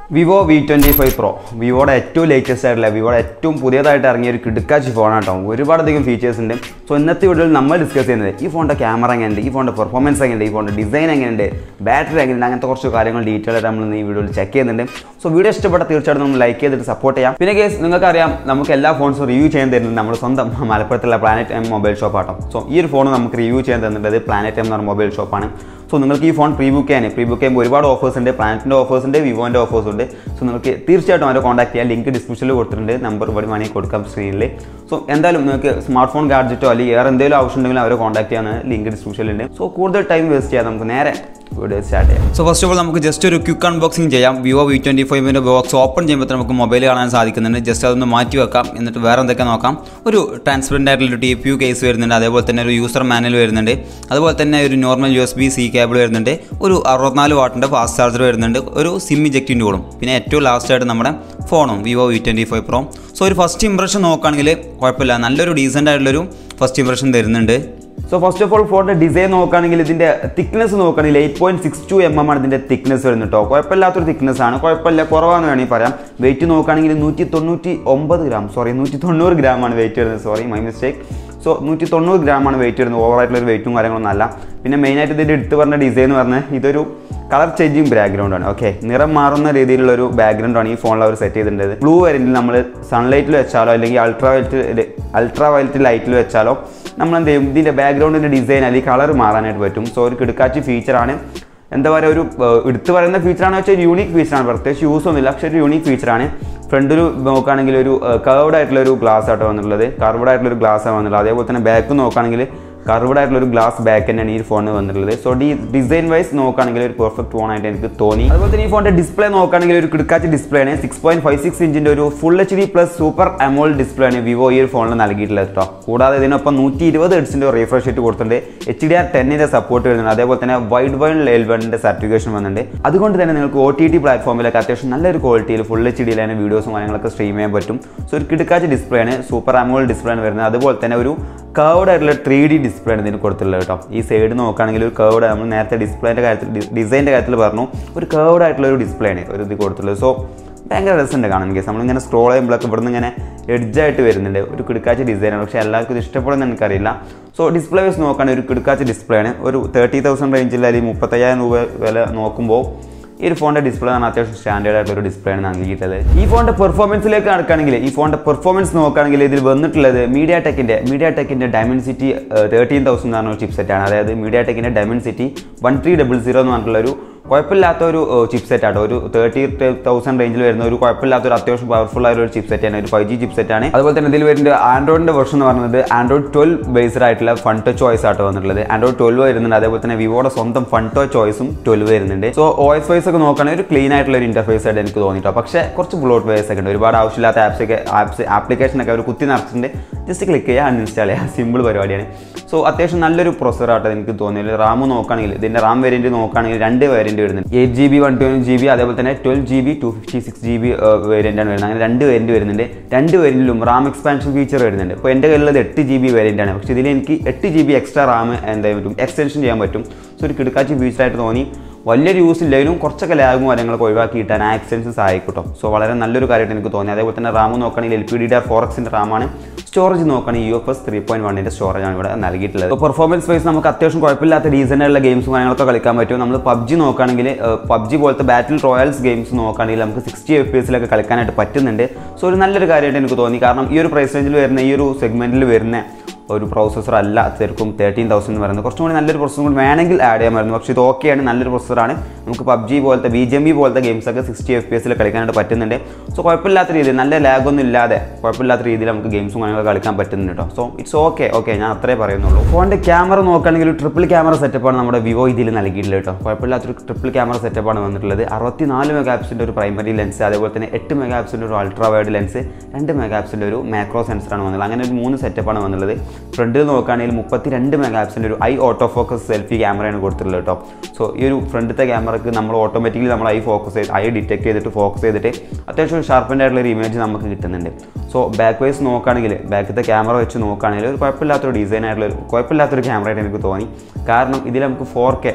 Vivo V twenty five pro വിവോയുടെ ഏറ്റവും latest ആയിട്ടുള്ള വിവോയുടെ ഏറ്റവും പുതിയതായിട്ട് ഇറങ്ങിയ ഒരു കിടുക്കാച്ചി ഫോണാണ് കേട്ടോ ഒരുപാടധികം ഫീച്ചേഴ്സ് ഉണ്ട് സോ ഇന്നത്തെ വീഡിയോയിൽ നമ്മൾ ഡിസ്കസ് ചെയ്യുന്നത് ഈ ഫോണിൻ്റെ ക്യാമറ എങ്ങനെയുണ്ട് ഈ ഫോണിൻ്റെ പെർഫോമൻസ് എങ്ങനെയുണ്ട് ഈ ഫോണിൻ്റെ ഡിസൈൻ എങ്ങനെയുണ്ട് ബാറ്ററി എങ്ങനെയുണ്ട് അങ്ങനത്തെ കുറച്ച് കാര്യങ്ങൾ ഡീറ്റെയിൽ ആയിട്ട് നമ്മൾ ഇന്ന് ഈ വീഡിയോയിൽ ചെക്ക് ചെയ്യുന്നുണ്ട് സോ വീഡിയോ ഇഷ്ടപ്പെട്ട തീർച്ചയായിട്ടും നമ്മൾ ലൈക്ക് ചെയ്തിട്ട് സപ്പോർട്ട് ചെയ്യാം പിന്നെ കേസ് നിങ്ങൾക്കറിയാം നമുക്ക് എല്ലാ ഫോൺസും റിവ്യൂ ചെയ്യാൻ തരുന്നത് നമ്മുടെ സ്വന്തം മലപ്പുറത്തുള്ള പ്ലാനറ്റ് എം മൊബൈൽ ഷോപ്പ് ആട്ടോ സോ ഈ ഒരു ഫോൺ നമുക്ക് റിവ്യൂ ചെയ്യാൻ തന്നിട്ടുള്ളത് പ്ലാനറ്റ് എം എന്ന് പറഞ്ഞ മൊബൈൽ ഷോപ്പാണ് സോ നിങ്ങൾക്ക് ഈ ഫോൺ പ്രീ ബുക്ക് ചെയ്യാൻ പ്രീ ബുക്ക് ചെയ്യുമ്പോൾ ഒരുപാട് ഓഫേഴ്സ് ഉണ്ട് പ്ലാനറ്റിൻ്റെ ഓഫേഴ്സ് ഉണ്ട് വിവോൻ്റെ ഓഫേഴ്സ് ഉണ്ട് സോ നിങ്ങൾക്ക് തീർച്ചയായിട്ടും അവരെ കോൺടാക്ട് ചെയ്യാം ലിങ്ക് ഡിസ്ക്രിപ്ഷനിൽ കൊടുത്തിട്ടുണ്ട് നമ്പർ ഇവിടെ വേണമെങ്കിൽ കൊടുക്കാം സ്ക്രീനിൽ സോ എന്തായാലും നിങ്ങൾക്ക് സ്മാർട്ട് ഫോൺ ഗാഡ്ജറ്റോ അല്ലെങ്കിൽ വേറെ എന്തെങ്കിലും ആവശ്യം ഉണ്ടെങ്കിലും അവരെ കോൺടാക്ട് ചെയ്യാൻ ലിങ്ക് ഡിസ്ക്രിപ്ഷനിലുണ്ട് സോ കൂടുതൽ ടൈം വേസ്റ്റ് ചെയ്യാം നമുക്ക് നേരെ വീഡിയോ സ്റ്റാർട്ട് ചെയ്യാം സോ ഫസ്റ്റ് ഓഫ് ഓൾ നമുക്ക് ജസ്റ്റ് ഒരു ക്വിക്ക് അൺബോക്സിംഗ് ചെയ്യാം വിവോ വി ട്വൻറ്റി ഫൈവിൻ്റെ ബോക്സ് ഓപ്പൺ ചെയ്യുമ്പോൾ നമുക്ക് മൊബൈൽ കാണാൻ സാധിക്കുന്നുണ്ട് ജസ്റ്റ് അതൊന്ന് മാറ്റി വെക്കാം എന്നിട്ട് വേറെ എന്തൊക്കെ നോക്കാം ഒരു ട്രാൻസ്പെറൻ്റ് ആയിട്ടുള്ള ടി പി യു കേസ് വരുന്നുണ്ട് അതേപോലെ തന്നെ ഒരു യൂസർ മാനുവൽ വരുന്നുണ്ട് അതുപോലെ തന്നെ ഒരു normal U S B C cable വരുന്നുണ്ട് ഒരു അറുപത്തിനാല് വാട്ടിൻ്റെ ഫാസ്റ്റ് ചാർജർ വരുന്നുണ്ട് ഒരു സിം ഇജക്റ്റിൻ്റെ കൂടും പിന്നെ ഏറ്റവും ലാസ്റ്റ് ആയിട്ട് നമ്മുടെ ഫോണും Vivo V twenty five pro so ഒരു ഫസ്റ്റ് ഇംപ്രഷൻ നോക്കുകയാണെങ്കിൽ കുഴപ്പമില്ല നല്ലൊരു ഡീസൻ്റ് ആയിട്ടുള്ളൊരു ഫസ്റ്റ് ഇംപ്രഷൻ തരുന്നുണ്ട് സോ ഫസ്റ്റ് ഓഫ് ഓൾ ഫോണിൻ്റെ ഡിസൈൻ നോക്കുകയാണെങ്കിൽ ഇതിൻ്റെ തിക്നെസ് നോക്കുകയാണെങ്കിൽ eight point six two M M ആണ് ഇതിൻ്റെ തിക്നെസ് വരുന്നത് കേട്ടോ കുഴപ്പമില്ലാത്തൊരു തിക്നെസ് ആണ് കുഴപ്പമില്ല കുറവാന്ന് വേണമെങ്കിൽ പറയാം വെയിറ്റ് നോക്കുകയാണെങ്കിൽ നൂറ്റി തൊണ്ണൂറ്റി ഒമ്പത് ഗ്രാം സോറി നൂറ്റി തൊണ്ണൂറ് ഗ്രാം ആണ് വെയിറ്റ് വരുന്നത് സോറി മൈ മിസ്റ്റേക്ക് സോ നൂറ്റി തൊണ്ണൂറ് ഗ്രാം ആണ് വെയിറ്റ് വരുന്നത് ഓവറായിട്ടുള്ള ഒരു വെയിറ്റും കാര്യങ്ങളൊന്നും അല്ല പിന്നെ മെയിനായിട്ട് ഇതിൻ്റെ എടുത്ത് പറഞ്ഞ ഡിസൈൻ എന്ന് പറഞ്ഞാൽ ഇതൊരു കളർ ചേഞ്ചിങ് ബാക്ക്ഗ്രൗണ്ട് ആണ് ഓക്കെ നിറം മാറുന്ന രീതിയിലുള്ള ഒരു ബാക്ക്ഗ്രൗണ്ട് ആണ് ഈ ഫോണിൽ അവർ സെറ്റ് ചെയ്തിട്ടുള്ളത് ബ്ലൂ വേരിയൻറ്റിൽ നമ്മൾ സൺലൈറ്റിൽ വെച്ചാലോ അല്ലെങ്കിൽ അൾട്രാ വയലറ്റ് അൾട്രാ വയലറ്റ് ലൈറ്റിൽ വെച്ചാലോ നമ്മൾ എന്ത് ചെയ്യും ഇതിൻ്റെ ബാക്ക്ഗ്രൗണ്ടിൻ്റെ ഡിസൈൻ അല്ലെങ്കിൽ കളർ മാറാനായിട്ട് പറ്റും സോ ഒരു കിടക്കാച്ചി ഫീച്ചറാണ് എന്താ പറയുക ഒരു ഏഹ്, എടുത്തു പറയുന്ന ഫീച്ചറാണെന്ന് വെച്ചാൽ യൂണീക്ക് ഫീച്ചറാണ് പ്രത്യേകിച്ച് യൂസ് ഒന്നുമില്ല പക്ഷേ ഒരു യൂണീക്ക് ഫീച്ചറാണ് ഫ്രണ്ടിൽ നോക്കുകയാണെങ്കിൽ ഒരു കർവ്ഡ് ആയിട്ടുള്ള ഒരു ഗ്ലാസ് ആട്ടോ വന്നിട്ടുള്ളത് കർവ്ഡ് ആയിട്ടുള്ള ഒരു ഗ്ലാസ് ആണ് വന്നിട്ടുള്ളത് അതേപോലെ തന്നെ ബാക്ക് നോക്കുകയാണെങ്കിൽ കർവ്ഡ് ആയിട്ടുള്ള ഒരു ഗ്ലാസ് ബാക്ക് തന്നെയാണ് ഈ ഫോണിന് വന്നിട്ടുള്ളത് സോ ഡി ഡിസൈൻ വൈസ് നോക്കുകയാണെങ്കിൽ ഒരു പെർഫെക്റ്റ് ഫോൺ ആയിട്ട് എനിക്ക് തോന്നി അതുപോലെ തന്നെ ഈ ഫോണിന്റെ ഡിസ്പ്ലേ നോക്കുകയാണെങ്കിൽ ഒരു കിടക്കാച്ച ഡിസ്പ്ലേ ആണ് സിക്സ് പോയിന്റ് ഫൈവ് സിക്സ് ഇഞ്ചിന്റെ ഒരു full H D plus super AMOLED display ആണ് വിവോ ഈ ഒരു ഫോണിൽ നൽകിയിട്ടുള്ളത് കേട്ടോ കൂടാതെ ഇതിനൊപ്പം നൂറ്റി ഇരുപത് ഹെഡ്സിന്റെ റിഫ്രഷ് റേറ്റ് കൊടുത്തിട്ടുണ്ട് എച്ച് ഡി ആർ ടെന്നിന്റെ സപ്പോർട്ട് വരുന്നുണ്ട് അതേപോലെ തന്നെ വൈഡ് വൈഡ് ലെവലിന്റെ സർട്ടിഫിക്കേഷൻ വന്നിട്ടുണ്ട് അതുകൊണ്ട് തന്നെ നിങ്ങൾക്ക് ഒ ടി ടി പ്ലാറ്റ്ഫോമിലൊക്കെ അത്യാവശ്യം നല്ലൊരു ക്വാളിറ്റിയിൽ ഫുൾ എച്ച് ഡിയിലാണ് വീഡിയോസും കാര്യങ്ങളൊക്കെ സ്ട്രീം ചെയ്യാൻ പറ്റും സോ ഒരു കിടക്കാച്ച ഡിസ്പ്ലേ ആണ് സൂപ്പർ അമോൾ ഡിസ്പ്ലേ ആണ് വരുന്നത് അതുപോലെ തന്നെ ഒരു കർവ്ഡ് ആയിട്ടുള്ള ത്രീ ഡി ഡിസ്പ്ലേ ആണ് ഇതിന് കൊടുത്തിട്ടുള്ളത് കേട്ടോ ഈ സൈഡ് നോക്കുകയാണെങ്കിൽ ഒരു കർവ്ഡ് നമ്മൾ നേരത്തെ ഡിസ്പ്ലേൻ്റെ കാര്യത്തിൽ ഡിസൈൻ്റെ കാര്യത്തിൽ പറഞ്ഞു ഒരു കർവ്ഡ് ആയിട്ടുള്ള ഒരു ഡിസ്പ്ലേ ആണ് ഒരു ഇത് കൊടുത്തിട്ടുള്ളത് സോ ഭയങ്കര രസമുണ്ട് കാണാൻ കേസ് നമ്മളിങ്ങനെ സ്ക്രോൾ ചെയ്യുമ്പോഴൊക്കെ ഇവിടുന്ന് ഇങ്ങനെ എഡ്ജായിട്ട് വരുന്നുണ്ട് ഒരു കിടക്കാച്ച ഡിസൈനാണ് പക്ഷേ എല്ലാവർക്കും ഇത് ഇഷ്ടപ്പെടുന്ന എനിക്കറിയില്ല സോ ഡിസ്പ്ലേ വെച്ച് നോക്കുകയാണെങ്കിൽ ഒരു കിടക്കാച്ച ഡിസ്പ്ലേ ആണ് ഒരു തേർട്ടി തൗസൻഡ് റേഞ്ചിൽ അല്ലെങ്കിൽ മുപ്പത്തയ്യായിരം രൂപ വില നോക്കുമ്പോൾ ഈ ഒരു ഫോണിൻ്റെ ഡിസ്പ്ലേ ആണ് അത്യാവശ്യം സ്റ്റാൻഡേർഡ് ആയിട്ടുള്ള ഒരു ഡിസ്പ്ലേ ആണ് നൽകിയിട്ടുള്ളത് ഈ ഫോണിൻ്റെ പെർഫോമൻസിലേക്ക് നടക്കുകയാണെങ്കിൽ ഈ ഫോണിൻ്റെ പെർഫോമൻസ് നോക്കുകയാണെങ്കിൽ ഇതിൽ വന്നിട്ടുള്ളത് മീഡിയ ടെക്കിൻ്റെ മീഡിയ ടെക്കിൻ്റെ ഡയമൻസിറ്റി തേർട്ടീൻ തൗസൻഡ് എന്ന് പറഞ്ഞ ഒരു ചിപ്സെറ്റ് ആണ് അതായത് മീഡിയ ടെക്കിൻ്റെ Dimensity one three double zero എന്ന് പറഞ്ഞിട്ടുള്ള ഒരു കുഴപ്പമില്ലാത്ത ഒരു ചിപ്സെറ്റ് ആട്ടോ ഒരു തേർട്ടി തൗസൻഡ് റേഞ്ചിൽ വരുന്ന ഒരു കുഴപ്പമില്ലാത്ത ഒരു അത്യാവശ്യം പവർഫുൾ ആയ ഒരു ചിപ്സെറ്റ് ആണ് ഒരു ഫൈവ് ജി ചിപ്സെറ്റ് ആണ് അതുപോലെ തന്നെ ഇതിൽ വരുന്നത് ആൻഡ്രോയിഡിന്റെ വെർഷൻ എന്ന് പറയുന്നത് ആൻഡ്രോയിഡ് ട്വൽവ് ബേസ്ഡ് ആയിട്ടുള്ള ഫൺ ടച്ച് ചോയ്സ് ആട്ടോ വന്നിട്ടുള്ളത് ആൻഡ്രോയിഡ് ട്വൽവ് വരുന്നുണ്ട് അതേപോലെ തന്നെ വിവോയുടെ സ്വന്തം ഫൺ ടച്ച് ചോയ്സും ട്വൽവ് വരുന്നുണ്ട് സോ ഓ എസ് വൈസ് ഒക്കെ നോക്കുകയാണെങ്കിൽ ഒരു ക്ലീൻ ആയിട്ടുള്ള ഒരു ഇന്റർഫേസ് ആയിട്ട് എനിക്ക് തോന്നിട്ടോ പക്ഷേ കുറച്ച് ബ്ലോട്ട് വേസ് ഒക്കെ ഉണ്ട് ഒരുപാട് ആവശ്യമില്ലാത്ത ആപ്സ് ഒക്കെ ആപ്സ് ആപ്ലിക്കേഷൻ ഒക്കെ അവർ കുത്തി നിറച്ചിട്ടുണ്ട് ജസ്റ്റ് ക്ലിക്ക് ചെയ്യുക അൺഇൻസ്റ്റാൾ ചെയ്യുക സിമ്പിൾ പരിപാടിയാണ് സോ അത്യാവശ്യം നല്ലൊരു പ്രൊസർ ആട്ടോ എനിക്ക് തോന്നിയത് റാം നോക്കുകയാണെങ്കിൽ ഇതിന്റെ റാം വേരിയന്റ് നോക്കുകയാണെങ്കിൽ രണ്ട് വേരിയന്റ് വരുന്നുണ്ട് eight G B one twenty G B അതേപോലെ തന്നെ twelve G B two fifty six G B variant ആണ് വരുന്നത് അങ്ങനെ രണ്ട് വേരിയന്റ് വരുന്നുണ്ട് രണ്ട് വേരിയന്റിലും റാം എക്സ്പാൻഷൻ ഫീച്ചർ വരുന്നുണ്ട് ഇപ്പോൾ എൻ്റെ കയ്യിലുള്ളത് എട്ട് ജി ബി വേരിയന്റ് ആണ് പക്ഷേ ഇതിൽ എനിക്ക് എട്ട് ജി ബി എക്സ്ട്രാ റാം എന്താ പറ്റും എക്സ്റ്റൻഷൻ ചെയ്യാൻ പറ്റും സോ ഒരു കിടക്കാച്ചി ഫീച്ചറായിട്ട് തോന്നി വലിയൊരു യൂസ് ഇല്ലെങ്കിലും കുറച്ചൊക്കെ ലാഗും കാര്യങ്ങളൊക്കെ ഒഴിവാക്കി കിട്ടാൻ ആ എക്സ്റ്റൻഷൻ സഹായിക്കട്ടോ സോ വളരെ നല്ലൊരു കാര്യമായിട്ട് എനിക്ക് തോന്നി അതേപോലെ തന്നെ റാം നോക്കുകയാണെങ്കിൽ L P D R four എക്സിൻ്റെ റാമാണ് സ്റ്റോറേജ് നോക്കുകയാണെങ്കിൽ U F S three point വണ്ണിൻ്റെ സ്റ്റോറേജ് ആണ് ഇവിടെ നൽകിയിട്ടുള്ളത് അപ്പോൾ പെർഫോമൻസ് വൈസ് നമുക്ക് അത്യാവശ്യം കുഴപ്പമില്ലാത്ത റീസണുള്ള ഗെയിംസും കാര്യങ്ങളൊക്കെ കളിക്കാൻ പറ്റും നമ്മൾ പബ്ജി നോക്കുകയാണെങ്കിൽ പബ്ജി പോലത്തെ ബാറ്റിൽ റോയൽസ് ഗെയിംസ് നോക്കുകയാണെങ്കിൽ നമുക്ക് സിക്സ്റ്റി എഫ് പി എസിലൊക്കെ കളിക്കാനായിട്ട് പറ്റുന്നുണ്ട് സോ ഒരു നല്ലൊരു കാര്യമായിട്ട് എനിക്ക് തോന്നി കാരണം ഈ ഒരു പ്രൈസ് റേഞ്ചിൽ വരുന്ന ഈ ഒരു സെഗ്മെൻറ്റിൽ വരുന്ന ഒരു പ്രോസസ്സർ അല്ല തീർക്കും തേർട്ടീൻ തൗസൻഡ് എന്ന് പറയുന്നത് കുറച്ചും കൂടി നല്ലൊരു പ്രോസസ്സർ കൂടി വേണമെങ്കിൽ ആഡ് ചെയ്യാമായിരുന്നു പക്ഷേ ഇത് ഓക്കെയാണ് നല്ലൊരു പ്രോസസ്സറാണ് നമുക്ക് പബ്ജി പോലത്തെ ബി ജെ എം ബി പോലത്തെ ഗെയിംസൊക്കെ സിക്സ്റ്റി എഫ് പി എസിൽ കളിക്കാനായിട്ട് പറ്റുന്നുണ്ട് സോ കുഴപ്പമില്ലാത്ത രീതിയിൽ നല്ല ലാഗൊന്നും ഇല്ലാതെ കുഴപ്പമില്ലാത്ത രീതിയിൽ നമുക്ക് ഗെയിംസും കാര്യങ്ങളൊക്കെ കളിക്കാൻ പറ്റുന്നുണ്ട് കേട്ടോ സോ ഇറ്റ്സ് ഓക്കെ ഓക്കെ ഞാൻ അത്രേ പറയുന്നുള്ളൂ ഫോണിൻ്റെ ക്യാമറ നോക്കുകയാണെങ്കിൽ ഒരു ട്രിപ്പിൾ ക്യാമറ സെറ്റപ്പാണ് നമ്മുടെ വിവോ ഇതിൽ നൽകിയിട്ടുള്ളത് കേട്ടോ കുഴപ്പമില്ലാത്തൊരു ട്രിപ്പിൾ ക്യാമറ സെറ്റപ്പാണ് വന്നിട്ടുള്ളത് അറുപത്തി നാല് മെഗാ ആപ്സിൻ്റെ ഒരു പ്രൈമറി ലെൻസ് അതേപോലെ തന്നെ എട്ട് മെഗാ ആപ്സിൻ്റെ ഒരു അൾട്രാ വൈഡ് ലെൻസ് രണ്ട് മെഗാ ആപ്സിൻ്റെ ഒരു മാക്രോ സെൻസറാണ് വന്നുള്ളത് അങ്ങനെ ഒരു മൂന്ന് സെറ്റപ്പാണ് വന്നുള്ളത് ഫ്രണ്ടിൽ നോക്കുകയാണെങ്കിൽ മുപ്പത്തി രണ്ട് മെഗാ ആപ്സിൻ്റെ ഒരു ഐ ഓട്ടോ ഫോക്കസ് സെൽഫി ക്യാമറയാണ് കൊടുത്തിട്ടുള്ളത് കേട്ടോ സോ ഈ ഒരു ഫ്രണ്ടത്തെ ക്യാമറക്ക് നമ്മൾ ഓട്ടോമാറ്റിക്കലി നമ്മൾ ഐ ഫോക്കസ് ചെയ്ത് ഐ ഡിറ്റക്ട് ചെയ്തിട്ട് ഫോക്കസ് ചെയ്തിട്ട് അത്യാവശ്യം ഷാർപ്പൻ്റ് ആയിട്ടുള്ള ഒരു ഇമേജ് നമുക്ക് കിട്ടുന്നുണ്ട് സോ ബാക്ക് വൈസ് നോക്കുകയാണെങ്കിൽ ബാക്കത്തെ ക്യാമറ വെച്ച് നോക്കുകയാണെങ്കിൽ ഒരു കുഴപ്പമില്ലാത്തൊരു ഡിസൈൻ ആയിട്ടുള്ള ഒരു കുഴപ്പമില്ലാത്തൊരു ക്യാമറ ആയിട്ട് എനിക്ക് തോന്നി കാരണം ഇതിൽ നമുക്ക് ഫോർ കെ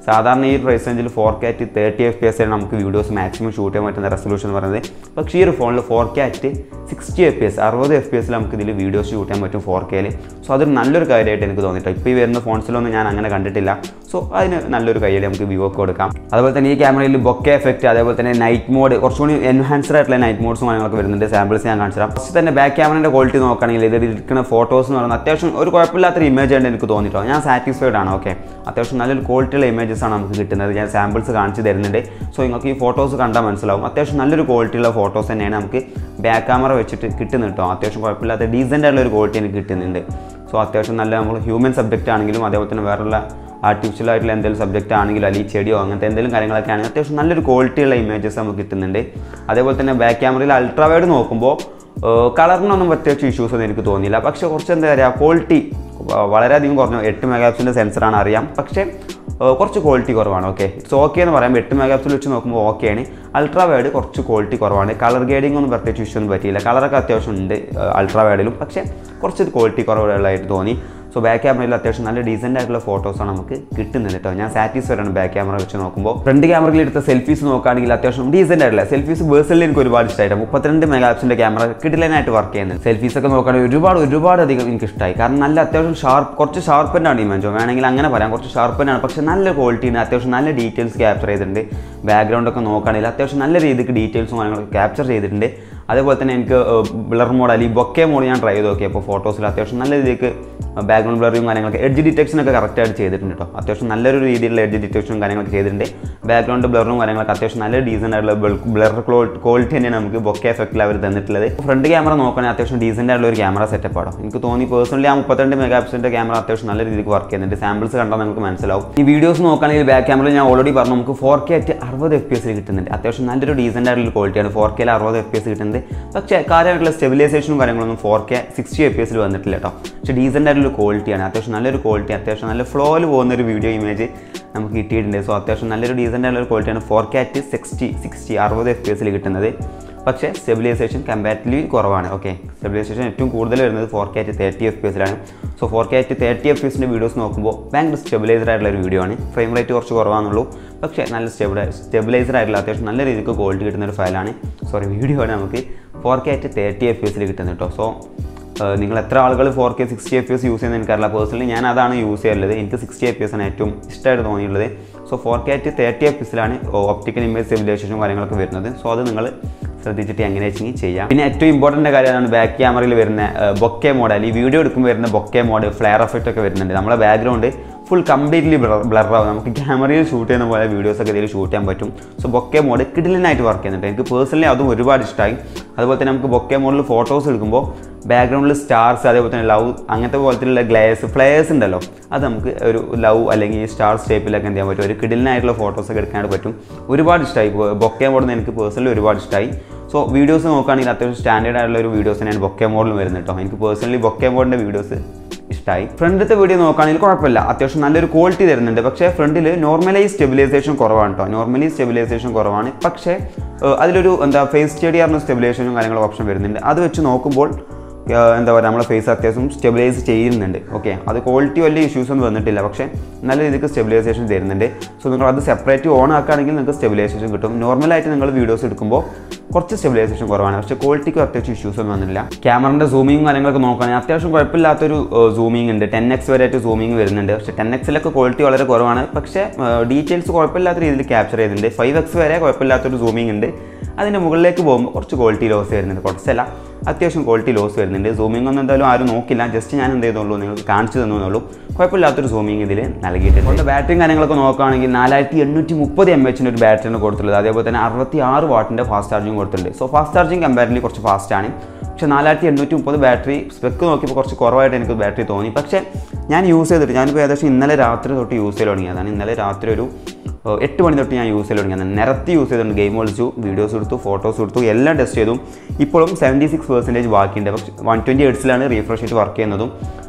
സാധാരണ ഈ പ്രൈസ് റേഞ്ചിൽ four K at thirty F P S ആണ് നമുക്ക് വീഡിയോസ് മാക്സിമം ഷൂട്ട് ചെയ്യാൻ പറ്റുന്ന റെസൊല്യൂഷൻ എന്ന് പറയുന്നത് പക്ഷേ ഈ ഒരു ഫോണിൽ four K at sixty F P S അറുപത് എഫ് പി എസിൽ നമുക്ക് ഇതിൽ വീഡിയോസ് ഷൂട്ട് ചെയ്യാൻ പറ്റും ഫോർ കെയിൽ സോ അതൊരു നല്ലൊരു കാര്യമായിട്ട് എനിക്ക് തോന്നിയിട്ട് ഇപ്പോൾ ഈ വരുന്ന ഫോൺസിലൊന്നും ഞാൻ അങ്ങനെ കണ്ടിട്ടില്ല സോ അതിന് നല്ലൊരു കയ്യിൽ നമുക്ക് വിവോക്ക് കൊടുക്കാം അതുപോലെ തന്നെ ഈ ക്യാമറയിൽ ബൊക്കെ എഫക്റ്റ് അതേപോലെ തന്നെ നൈറ്റ് മോഡ് കുറച്ചുകൂടി എൻഹാൻസ്ഡ് ആയിട്ടുള്ള നൈറ്റ് മോഡ്സും കാര്യങ്ങളൊക്കെ വരുന്നുണ്ട് സാമ്പിൾസ് ഞാൻ കാണിച്ചു തരാം ഫസ്റ്റ് തന്നെ ബാക്ക് ക്യാമറയുടെ ക്വാളിറ്റി നോക്കുകയാണെങ്കിൽ ഇതിൽ ഇരിക്കുന്ന ഫോട്ടോസ് എന്ന് പറയുന്നത് അത്യാവശ്യം ഒരു കുഴപ്പമില്ലാത്തൊരു ഇമേജ് ആയിട്ട് എനിക്ക് തോന്നിയിട്ടോ ഞാൻ സാറ്റിസ്ഫൈഡ് ആണ് ഓക്കെ അത്യാവശ്യം നല്ലൊരു ക്വാളിറ്റിയുള്ള ഇമേജസ് ആണ് നമുക്ക് കിട്ടുന്നത് ഞാൻ സാമ്പിൾസ് കാണിച്ച് തരുന്നുണ്ട് സോ നിങ്ങൾക്ക് ഈ ഫോട്ടോസ് കണ്ടാൽ മനസ്സിലാവും അത്യാവശ്യം നല്ലൊരു ക്വാളിറ്റിയുള്ള ഫോട്ടോസ് തന്നെയാണ് നമുക്ക് ബാക്ക് ക്യാമറ വെച്ചിട്ട് കിട്ടുന്നത് കേട്ടോ അത്യാവശ്യം കുഴപ്പമില്ലാത്ത ഡീസൻ്റ് ആയിട്ടുള്ള ഒരു ക്വാളിറ്റി എനിക്ക് കിട്ടുന്നുണ്ട് സോ അത്യാവശ്യം നല്ല നമ്മൾ ഹ്യൂമൻ സബ്ജക്റ്റ് ആണെങ്കിലും അതേപോലെ തന്നെ വേറെയുള്ള ആർട്ടിഫിഷ്യൽ ആയിട്ടുള്ള എന്തെങ്കിലും സബ്ജക്റ്റ് ആണെങ്കിലും അല്ലെങ്കിൽ ചെടിയോ അങ്ങനത്തെ എന്തെങ്കിലും കാര്യങ്ങളൊക്കെ ആണെങ്കിൽ അത്യാവശ്യം നല്ലൊരു ക്വാളിറ്റിയുള്ള ഇമേജസ് നമുക്ക് കിട്ടുന്നുണ്ട് അതേപോലെ തന്നെ ബാക്ക് ക്യാമറയിൽ അൾട്രാ വൈഡ് നോക്കുമ്പോൾ കളറിനൊന്നും പ്രത്യേകിച്ച് ഇഷ്യൂസ് ഒന്നും എനിക്ക് തോന്നിയില്ല പക്ഷേ കുറച്ച് എന്താ പറയുക ക്വാളിറ്റി വളരെയധികം കുറഞ്ഞു എട്ട് മെഗാ പിക്സലിൻ്റെ സെൻസറാണ് അറിയാം പക്ഷേ ഏഹ് കുറച്ച് ക്വാളിറ്റി കുറവാണ് ഓക്കെ ഇറ്റ്സ് ഓക്കെ എന്ന് പറയുമ്പോൾ എട്ട് മെഗാ പിക്സൽ വെച്ച് നോക്കുമ്പോൾ ഓക്കെയാണ് അൾട്രാ വൈഡ് കുറച്ച് ക്വാളിറ്റി കുറവാണ് കളർ ഗ്രേഡിംഗ് ഒന്നും പ്രത്യേകിച്ച് ഇഷ്യൂ ഒന്നും പറ്റിയില്ല കളറൊക്കെ അത്യാവശ്യം ഉണ്ട് അൾട്രാ വൈഡിലും പക്ഷേ കുറച്ച് ക്വാളിറ്റി കുറവുള്ളതായിട്ട് തോന്നി സോ ബാക്ക് ക്യാമറയിൽ അത്യാവശ്യം നല്ല ഡീസൻ്റ് ആയിട്ടുള്ള ഫോട്ടോസാണ് നമുക്ക് കിട്ടുന്നത് കേട്ടോ ഞാൻ സാറ്റിസ്ഫൈഡ് ആണ് ബാക്ക് ക്യാമറ വെച്ച് നോക്കുമ്പോൾ ഫ്രണ്ട് ക്യാമറയിൽ എടുത്ത സെൽഫീസ് നോക്കുകയാണെങ്കിൽ അത്യാവശ്യം ഡീസൻ്റ് ആയിട്ടുള്ള സെൽഫീസ് പേഴ്സണലി എനിക്ക് ഒരുപാട് ഇഷ്ടമായിട്ട് മുപ്പത്തിരണ്ട് മെഗാ പിക്സലിൻ്റെ ക്യാമറ കിടിലനായിട്ട് വർക്ക് ചെയ്യുന്നത് സെൽഫീസ് ഒക്കെ നോക്കുകയാണെങ്കിൽ ഒരുപാട് ഒരുപാട് അധികം എനിക്ക് ഇഷ്ടമായി കാരണം നല്ല അത്യാവശ്യം ഷാർപ്പ് കുറച്ച് ഷാർപ്പൻ്റാണ് ഈ മെഞ്ചോ വേണമെങ്കിൽ അങ്ങനെ പറയാം കുറച്ച് ഷാർപ്പൻ്റാണ് പക്ഷേ നല്ല ക്വാളിറ്റിയാണ് അത്യാവശ്യം നല്ല ഡീറ്റെയിൽസ് ക്യാപ്ചർ ചെയ്തിട്ടുണ്ട് ബാക്ക്ഗ്രൗണ്ട് ഒക്കെ നോക്കുകയാണെങ്കിൽ അത്യാവശ്യം നല്ല രീതിക്ക് ഡീറ്റെയിൽസും കാര്യങ്ങളൊക്കെ ക്യാപ്ചർ ചെയ്തിട്ടുണ്ട് അതേപോലെ തന്നെ എനിക്ക് ബ്ലർ മോഡ് അല്ലെങ്കിൽ ബൊക്കെ മോഡ് ഞാൻ ട്രൈ ചെയ്ത് നോക്കി അപ്പോൾ ഫോട്ടോസിൽ അത്യാവശ്യം നല്ല രീതിക്ക് ബാക്ക്ഗ്രൗണ്ട് ബ്ലറിയും കാര്യങ്ങളൊക്കെ എഡ്ജ് ഡിറ്റക്ഷൻ ഒക്കെ കറക്റ്റായിട്ട് ചെയ്തിട്ടുണ്ട് കേട്ടോ അത്യാവശ്യം നല്ലൊരു രീതിയിലുള്ള എഡ്ജ് ഡിറ്റക്ഷനും കാര്യങ്ങളൊക്കെ ചെയ്തിട്ടുണ്ട് ബാക്ക്ഗ്രൗണ്ട് ബ്ലറും കാര്യങ്ങളൊക്കെ അത്യാവശ്യം നല്ല ഡീസൻ്റ് ആയിട്ടുള്ള ബ്ലർ ക്വാളിറ്റി തന്നെയാണ് നമുക്ക് ബൊക്കെ എഫക്റ്റിൽ അവർ തന്നിട്ടുള്ളത് ഫ്രണ്ട് ക്യാമറ നോക്കുകയാണെങ്കിൽ അത്യാവശ്യം ഡീസൻ്റ് ആയിട്ടുള്ള ഒരു ക്യാമറ സെറ്റപ്പ് ആണോ എനിക്ക് തോന്നി പേഴ്സണലി ആ മുപ്പത്തിരണ്ട് മെഗാ പിക്സലിൻ്റെ ക്യാമറ അത്യാവശ്യം നല്ല രീതിക്ക് വർക്ക് ചെയ്യുന്നുണ്ട് സാമ്പിൾസ് കണ്ടാൽ നമുക്ക് മനസ്സിലാവും ഈ വീഡിയോസ് നോക്കുകയാണെങ്കിൽ ബാക്ക് ക്യാമറയിൽ ഞാൻ ഓൾറെഡി പറഞ്ഞു നമുക്ക് ഫോർ കെ ആയിട്ട് അറുപത് എഫ് പി എസ് കിട്ടുന്നുണ്ട് അത്യാവശ്യം നല്ലൊരു ഡീസൻ്റ് ആയിട്ടുള്ള ക്വാളിറ്റിയാണ് ഫോർ കെയിൽ അറുപത് എഫ് പി എസ് കിട്ടുന്നത് പക്ഷേ കാര്യമായിട്ടുള്ള സ്റ്റെബിലൈസേഷനും കാര്യങ്ങളൊന്നും four K sixty F P എസിൽ വന്നിട്ടില്ല കേട്ടോ പക്ഷേ ഡീസൻ്റ് ആയിട്ടുള്ള ക്വാളിറ്റിയാണ് അത്യാവശ്യം നല്ലൊരു ക്വാളിറ്റി അത്യാവശ്യം നല്ല ഫ്ലോയിൽ പോകുന്ന ഒരു വീഡിയോ ഇമേജ് നമുക്ക് കിട്ടിയിട്ടുണ്ട് സോ അത്യാവശ്യം നല്ലൊരു ഡീസൻ്റ് ആയിട്ടുള്ള ക്വാളിറ്റിയാണ് four K at sixty sixty അറുപത് എഫ് പി എസിൽ കിട്ടുന്നത് പക്ഷേ സ്റ്റെബിലൈസേഷൻ കമ്പാരിറ്റീവ്ലി കുറവാണ് ഓക്കെ സ്റ്റെബിലൈസേഷൻ ഏറ്റവും കൂടുതൽ വരുന്നത് four K at thirty F P എസിലാണ് so four K at thirty F P എസിൻ്റെ വീഡിയോസ് നോക്കുമ്പോൾ ഭയങ്കര സ്റ്റെബിലൈസർ ആയിട്ടുള്ള ഒരു വീഡിയോ ആണ് ഫ്രെയിം റേറ്റ് കുറച്ച് കുറവാണെന്നുള്ളൂ പക്ഷേ നല്ല സ്റ്റെബിലൈ സ്റ്റെബിലൈസർ ആയിട്ടുള്ള അത്യാവശ്യം നല്ല രീതിക്ക് ക്വാളിറ്റി കിട്ടുന്ന ഒരു ഫയലാണ് സോറി വീഡിയോ ആണ് നമുക്ക് four K at thirty F P എസിൽ കിട്ടുന്നത് കേട്ടോ സോ ഏഹ് നിങ്ങൾ എത്ര ആളുകൾ four K sixty F P S use ചെയ്യുന്നത് എനിക്കറിയില്ല പേഴ്സണലി ഞാൻ അതാണ് യൂസ് ചെയ്യുന്നത് എനിക്ക് സിക്സ്റ്റി എഫ് പി എസ് ആണ് ഏറ്റവും ഇഷ്ടമായിട്ട് തോന്നിയിട്ടുള്ളത് സോ ഫോർ കെ ആയിട്ട് തേർട്ടി എഫ് പി എസിലാണ് ഒപ്റ്റിക്കൽ ഇമേജ് സ്റ്റെബിലൈസേഷനും കാര്യങ്ങളൊക്കെ വരുന്നത് സോ അത് നിങ്ങൾ ശ്രദ്ധിച്ചിട്ട് എങ്ങനെ വെച്ചെങ്കിൽ ചെയ്യാം പിന്നെ ഏറ്റവും ഇമ്പോർട്ടൻ്റ് കാര്യമാണ് ബാക്ക് ക്യാമറയിൽ വരുന്ന ബൊക്കെ മോഡ് അല്ലെങ്കിൽ വീഡിയോ എടുക്കുമ്പോൾ വരുന്ന ബൊക്കെ മോഡ് ഫ്ലെയർ എഫക്റ്റ് ഒക്കെ വരുന്നുണ്ട് നമ്മളെ ബാക്ക്ഗ്രൗണ്ട് ഫുൾ കംപ്ലീറ്റ്ലി ബ്ലർ ആവും നമുക്ക് ക്യാമറയിൽ ഷൂട്ട് ചെയ്യുന്ന പോലെ വീഡിയോസ് ഒക്കെ ഇതിൽ ഷൂട്ട് ചെയ്യാൻ പറ്റും സോ ബൊക്കെ മോഡ് കിഡിലിനായിട്ട് വർക്ക് ചെയ്യുന്നുണ്ട് എനിക്ക് പേഴ്സണലി അതും ഒരുപാട് ഇഷ്ടമായി അതുപോലെ തന്നെ നമുക്ക് ബൊക്കെ മോഡിൽ ഫോട്ടോസ് എടുക്കുമ്പോൾ ബാക്ക്ഗ്രൗണ്ടിൽ സ്റ്റാർസ് അതേപോലെ തന്നെ ലവ് അങ്ങനത്തെ പോലത്തെയുള്ള ഗ്ലേസ് ഫ്ലെയേഴ്സ് ഉണ്ടല്ലോ അത് നമുക്ക് ഒരു ലവ് അല്ലെങ്കിൽ സ്റ്റാർ സ്റ്റേപ്പിലൊക്കെ എന്ത് ചെയ്യാൻ പറ്റും ഒരു കിഡിലിനായിട്ടുള്ള ഫോട്ടോസ് ഒക്കെ എടുക്കാനായിട്ട് പറ്റും ഒരുപാട് ഇഷ്ടമായി ബൊക്കെ മോഡിൽ എനിക്ക് പേഴ്സണലി ഒരുപാട് ഇഷ്ടമായി സോ വീഡിയോസ് നോക്കുകയാണെങ്കിൽ അത്യാവശ്യം സ്റ്റാൻഡേർഡ് ആയിട്ടുള്ള ഒരു വീഡിയോസ് തന്നെയാണ് ബൊക്കെ മോഡിൽ വരുന്നത് കേട്ടോ എനിക്ക് പേഴ്സണലി ബൊക്കെ മോഡിൻ്റെ വീഡിയോസ് ഇഷ്ടമായി ഫ്രണ്ടിലത്തെ വീഡിയോ നോക്കുകയാണെങ്കിൽ കുഴപ്പമില്ല അത്യാവശ്യം നല്ലൊരു ക്വാളിറ്റി തരുന്നുണ്ട് പക്ഷേ ഫ്രണ്ടിൽ നോർമലി സ്റ്റെബിലൈസേഷൻ കുറവാണ് കേട്ടോ നോർമലി സ്റ്റെബിലൈസേഷൻ കുറവാണ് പക്ഷേ ഏഹ്, അതിലൊരു എന്താ ഫേസ് സ്റ്റഡി പറഞ്ഞ സ്റ്റെബിലൈസേഷനും കാര്യങ്ങളും ഓപ്ഷൻ വരുന്നുണ്ട് അത് വെച്ച് നോക്കുമ്പോൾ ഏഹ്, എന്താ പറയുക നമ്മളെ ഫേസ് അത്യാവശ്യം സ്റ്റെബിലൈസ് ചെയ്യുന്നുണ്ട് ഓക്കെ അത് ക്വാളിറ്റി വലിയ ഇഷ്യൂസ് ഒന്നും വന്നിട്ടില്ല പക്ഷേ നല്ല രീതിക്ക് സ്റ്റെബിലൈസേഷൻ തരുന്നുണ്ട് സോ നിങ്ങൾ അത് സെപ്പറേറ്റ് ഓൺ ആക്കുകയാണെങ്കിൽ നിങ്ങൾക്ക് സ്റ്റെബിലൈസേഷൻ കിട്ടും നോർമലായിട്ട് നിങ്ങൾ വീഡിയോസ് എടുക്കുമ്പോൾ കുറച്ച് സ്റ്റെബിലൈസേഷൻ കുറവാണ് പക്ഷേ ക്വാളിറ്റിക്ക് അത്യാവശ്യം ഇഷ്യൂസ് ഒന്നും വന്നില്ല ക്യാമറൻ്റെ സൂമിങ്ങും കാര്യങ്ങളൊക്കെ നോക്കുകയാണെങ്കിൽ അത്യാവശ്യം കുഴപ്പമില്ലാത്തൊരു സൂമിങ് ഉണ്ട് ടെൻ എക്സ് വരെയായിട്ട് സൂമിങ് വരുന്നുണ്ട് പക്ഷേ ടെൻ എക്സിലൊക്കെ ക്വാളിറ്റി വളരെ കുറവാണ് പക്ഷേ ഡീറ്റെയിൽസ് കുഴപ്പമില്ലാത്ത രീതിയിൽ ക്യാപ്ചർ ചെയ്യുന്നുണ്ട് ഫൈവ് എക്സ് വരെ കുഴപ്പമില്ലാത്തൊരു സൂമിങ് ഉണ്ട് അതിൻ്റെ മുകളിലേക്ക് പോകുമ്പോൾ കുറച്ച് ക്വാളിറ്റി ലോസ് വരുന്നുണ്ട് കുറച്ചല്ല അത്യാവശ്യം ക്വാളിറ്റി ലോസ് വരുന്നുണ്ട് സൂമിംഗ് ഒന്നും എന്തായാലും ആരും നോക്കില്ല ജസ്റ്റ് ഞാൻ എന്ത് ചെയ്തോളൂ നിങ്ങൾക്ക് കാണിച്ചു തന്നുള്ളൂ കുഴപ്പമില്ലാത്തൊരു സൂമിംഗ് ഇതിൽ നൽകിയിട്ടുണ്ട് അതുകൊണ്ട് ബാറ്ററിയും കാര്യങ്ങളൊക്കെ നോക്കുകയാണെങ്കിൽ നാലായിരത്തി എണ്ണൂറ്റി മുപ്പത് എം എച്ചിൻ്റെ ഒരു ബാറ്ററിയാണ് കൊടുത്തിട്ടുള്ളത് അതേപോലെ തന്നെ അറുപത്തി ആറ് വാട്ടിൻ്റെ ഫാസ്റ്റ് ചാർജിങ് കൊടുത്തിട്ടുണ്ട് സോ ഫാസ്റ്റ് ചാർജിങ് കമ്പാരിറ്റീവ്ലി കുറച്ച് ഫാസ്റ്റാണ് പക്ഷേ നാലായിരത്തി എണ്ണൂറ്റി മുപ്പത് ബാറ്ററി സ്പെക്ക് നോക്കിയപ്പോൾ കുറച്ച് കുറവായിട്ട് എനിക്ക് ബാറ്ററി തോന്നി പക്ഷേ ഞാൻ യൂസ് ചെയ്തിട്ട് ഞാനിപ്പോൾ ഏകദേശം ഇന്നലെ രാത്രി തൊട്ട് യൂസ് ചെയ്ത് തുടങ്ങിയതാണ് ഇന്നലെ രാത്രി ഒരു ഏഹ് എട്ട് മണി തൊട്ട് ഞാൻ യൂസ് ചെയ്ത് തുടങ്ങിയത് നിരത്തി യൂസ് ചെയ്തിട്ടുണ്ട് ഗെയിം കളിച്ചു വീഡിയോസ് എടുത്തു ഫോട്ടോസ് എടുത്തു എല്ലാം ടെസ്റ്റ് ചെയ്തു ഇപ്പോഴും സെവൻറ്റി സിക്സ് പെർസെൻറ്റേജ് ബാക്കിയുണ്ട് പക്ഷേ വൺ ട്വൻറ്റി ഹെഡ്സിലാണ് റീഫ്രഷ് ചെയ്ത് വർക്ക് ചെയ്യുന്നതും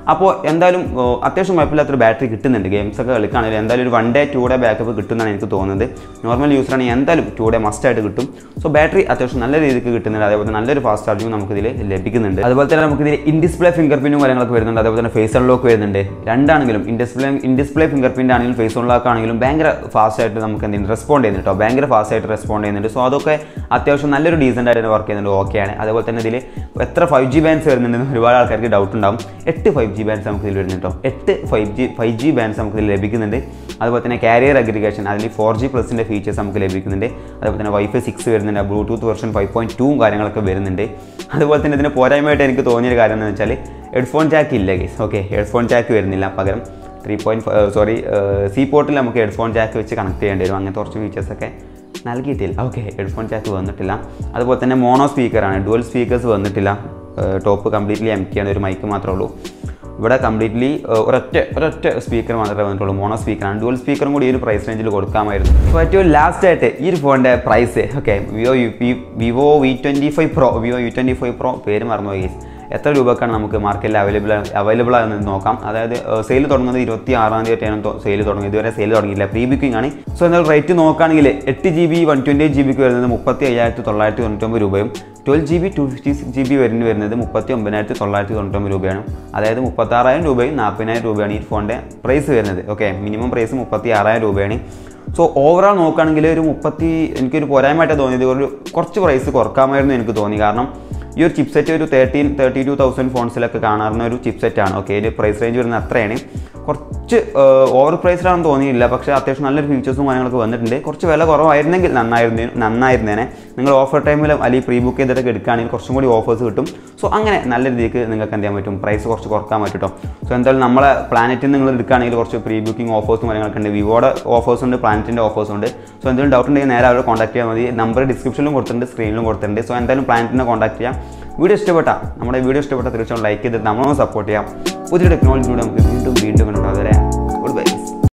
അപ്പോൾ എന്തായാലും ഓ, അത്യാവശ്യം കുഴപ്പമില്ലാത്തൊരു ബാറ്ററി കിട്ടുന്നുണ്ട് ഗെയിംസ് ഒക്കെ കളിക്കുകയാണെങ്കിൽ എന്തായാലും ഒരു one day two day backup കിട്ടുമെന്നാണ് എനിക്ക് തോന്നുന്നത് നോർമൽ യൂസറാണെങ്കിൽ എന്തായാലും ടു ഡേ മസ്റ്റ് ആയിട്ട് കിട്ടും സോ ബാറ്ററി അത്യാവശ്യം നല്ല രീതിക്ക് കിട്ടുന്നുണ്ട് അതേപോലെ തന്നെ നല്ലൊരു ഫാസ്റ്റ് ചാർജിങ് നമുക്കിതിൽ ലഭിക്കുന്നുണ്ട് അതുപോലെ തന്നെ നമുക്കിതിൽ ഇൻ ഡിസ്പ്ലേ ഫിംഗർ പ്രിന്റും കാര്യങ്ങളൊക്കെ വരുന്നുണ്ട് അതേപോലെ തന്നെ ഫേസ് അൺലോക്ക് വരുന്നുണ്ട് രണ്ടാണെങ്കിലും in display in display fingerprint ആണെങ്കിലും ഫേസ് അൺലോക്ക് ആണെങ്കിലും ഭയങ്കര ഫാസ്റ്റ് ആയിട്ട് നമുക്ക് എന്തെങ്കിലും റെസ്പോണ്ട് ചെയ്യുന്നുണ്ട് കേട്ടോ ഭയങ്കര ഫാസ്റ്റ് ആയിട്ട് റെസ്പോണ്ട് ചെയ്യുന്നുണ്ട് സോ അതൊക്കെ അത്യാവശ്യം നല്ലൊരു ഡീസൻ്റ് ആയിട്ട് വർക്ക് ചെയ്യുന്നുണ്ട് ഓക്കെയാണ് അതേപോലെ തന്നെ ഇതിൽ എത്ര ഫൈവ് ജി ബാൻസ് വരുന്നുണ്ടെന്ന് ഒരുപാട് ആൾക്കാർക്ക് ഡൗട്ട് ഉണ്ടാവും എട്ട് ഫൈവ് ജി ബാൻസ് നമുക്ക് ഇതിൽ വരുന്നുണ്ട് കേട്ടോ എട്ട് five G five G bands നമുക്ക് ഇതിൽ ലഭിക്കുന്നുണ്ട് അതുപോലെ തന്നെ കാരിയർ അഗ്രിഗേഷൻ അതിൽ ഫോർ ജി പ്ലസിൻ്റെ ഫീച്ചേഴ്സ് നമുക്ക് ലഭിക്കുന്നുണ്ട് അതുപോലെ തന്നെ വൈഫൈ സിക്സ് വരുന്നുണ്ട് ബ്ലൂടൂത്ത് വെർഷൻ ഫൈവ് പോയിൻറ്റ് ടൂവും കാര്യങ്ങളൊക്കെ വരുന്നുണ്ട് അതുപോലെ തന്നെ ഇതിന് പോരായ്മയായിട്ട് എനിക്ക് തോന്നിയൊരു കാര്യം എന്ന് വെച്ചാൽ ഹെഡ്ഫോൺ ജാക്ക് ഇല്ല ഗൈസ് ഓക്കെ ഹെഡ്ഫോൺ ജാക്ക് വരുന്നില്ല പകരം ത്രീ പോയിൻറ്റ് സോറി സി പോർട്ടിൽ നമുക്ക് ഹെഡ്ഫോൺ ജാക്ക് വെച്ച് കണക്ട് ചെയ്യേണ്ടി വരും അങ്ങനത്തെ കുറച്ച് ഫീച്ചേഴ്സൊക്കെ നൽകിയിട്ടില്ല ഓക്കെ ഹെഡ്ഫോൺ ജാക്ക് വന്നിട്ടില്ല അതുപോലെ തന്നെ മോണോ സ്പീക്കറാണ് ഡുവൽ സ്പീക്കേഴ്സ് വന്നിട്ടില്ല ടോപ്പ് കംപ്ലീറ്റ്ലി എം ആണ് ഒരു മൈക്ക് മാത്രമേ ഉള്ളൂ ഇവിടെ കംപ്ലീറ്റ്ലി ഒരൊറ്റ ഒരൊറ്റ സ്പീക്കർ മാത്രമേ വന്നിട്ടുള്ളൂ മോണോ സ്പീക്കറാണ് ഡുവൽ സ്പീക്കറും കൂടി ഈ ഒരു പ്രൈസ് റേഞ്ചിൽ കൊടുക്കാമായിരുന്നു അപ്പോൾ ഏറ്റവും ലാസ്റ്റ് ആയിട്ട് ഈ ഒരു ഫോണിൻ്റെ price okay Vivo U P Vivo V twenty five pro Vivo U twenty five pro പേര് മറന്നുപോയി guys. എത്ര രൂപക്കാണ് നമുക്ക് മാർക്കറ്റിൽ അവൈലബിൾ അവൈലബിൾ ആകുന്നത് നോക്കാം അതായത് സെയിൽ തുടങ്ങുന്നത് ഇരുപത്തി ആറാം തീയതി ആയിട്ടാണ് സെയിൽ തുടങ്ങിയത് ഇതുവരെ സെയിൽ തുടങ്ങിയില്ല പ്രീ ബുക്കിംഗ് ആണ് സോ എന്നാൽ റേറ്റ് നോക്കുകയാണെങ്കിൽ എട്ട് G B one twenty eight G ബിക്ക് വരുന്നത് മുപ്പത്തി അയ്യായിരത്തി തൊള്ളായിരത്തി തൊണ്ണൂറ്റൊമ്പത് രൂപയും twelve G B two fifty six G B വരുന്ന വരുന്നത് മുപ്പത്തി ഒമ്പതിനായിരത്തി തൊള്ളായിരത്തി തൊണ്ണൂറ്റൊമ്പത് രൂപയാണ് അതായത് മുപ്പത്താറായിരം രൂപയും നാൽപ്പതിനായിരം രൂപയാണ് ഈ ഫോണിൻ്റെ പ്രൈസ് വരുന്നത് ഓക്കെ മിനിമം പ്രൈസ് മുപ്പത്തി ആറായിരം രൂപയാണ് സോ ഓവറോൾ നോക്കുകയാണെങ്കിൽ ഒരു മുപ്പത്തി എനിക്കൊരു പോരായ്മയായിട്ട് തോന്നിയത് ഒരു കുറച്ച് പ്രൈസ് കുറക്കാമായിരുന്നു എനിക്ക് തോന്നി കാരണം ഈ ഒരു ചിപ്സെറ്റ് ഒരു തേർട്ടീൻ തേർട്ടി ടു തൗസൻഡ് ഫോൺസിലൊക്കെ കാണാറുന്ന ഒരു ചിപ്സെറ്റ് ആണ് ഓക്കെ ഇതിൽ പ്രൈസ് റേഞ്ച് വരുന്നത് അത്രയാണ് കുറച്ച് ഓവർ പ്രൈസ്ഡാണെന്ന് തോന്നിയില്ല പക്ഷേ അത്യാവശ്യം നല്ലൊരു ഫീച്ചേഴ്സും കാര്യങ്ങളൊക്കെ വന്നിട്ടുണ്ട് കുറച്ച് വില കുറവായിരുന്നെങ്കിൽ നന്നായിരുന്നു നന്നായിരുന്നേനെ നിങ്ങൾ ഓഫർ ടൈമിൽ അല്ലെങ്കിൽ പ്രീ ബുക്ക് ചെയ്തിട്ടൊക്കെ എടുക്കുകയാണെങ്കിൽ കുറച്ചും കൂടി ഓഫേഴ്സ് കിട്ടും സോ അങ്ങനെ നല്ല രീതിക്ക് നിങ്ങൾക്ക് എന്ത് ചെയ്യാൻ പറ്റും പ്രൈസ് കുറച്ച് കുറക്കാൻ പറ്റും കേട്ടോ സോ എന്തായാലും നമ്മളെ പ്ലാനറ്റിൽ നിങ്ങൾ എടുക്കുകയാണെങ്കിൽ കുറച്ച് പ്രീ ബുക്കിംഗ് ഓഫേഴ്സും കാര്യങ്ങളൊക്കെ ഉണ്ട് വിവോയുടെ ഓഫേഴ്സ് ഉണ്ട് പ്ലാനറ്റിൻ്റെ ഓഫേഴ്സ് ഉണ്ട് സോ എന്തെങ്കിലും ഡൗട്ട് ഉണ്ടെങ്കിൽ നേരെ അവരെ കോൺടാക്ട് ചെയ്യാൻ മതി നമ്പർ ഡിസ്ക്രിപ്ഷനിലും കൊടുത്തിട്ടുണ്ട് സ്ക്രീനിലും കൊടുത്തിട്ടുണ്ട് സോ എന്തായാലും പ്ലാനറ്റിനെ കോൺടാക്ട് ചെയ്യാം വീഡിയോ ഇഷ്ടപ്പെട്ട നമ്മുടെ വീഡിയോ ഇഷ്ടപ്പെട്ട തീർച്ചയായും ലൈക്ക് ചെയ്തിട്ട് നമ്മളൊന്ന് സപ്പോർട്ട് ചെയ്യാം പുതിയ ടെക്നോളജിയിലൂടെ നമുക്ക് വീണ്ടും വീണ്ടും കണ്ടുപിടാം അതുവരെ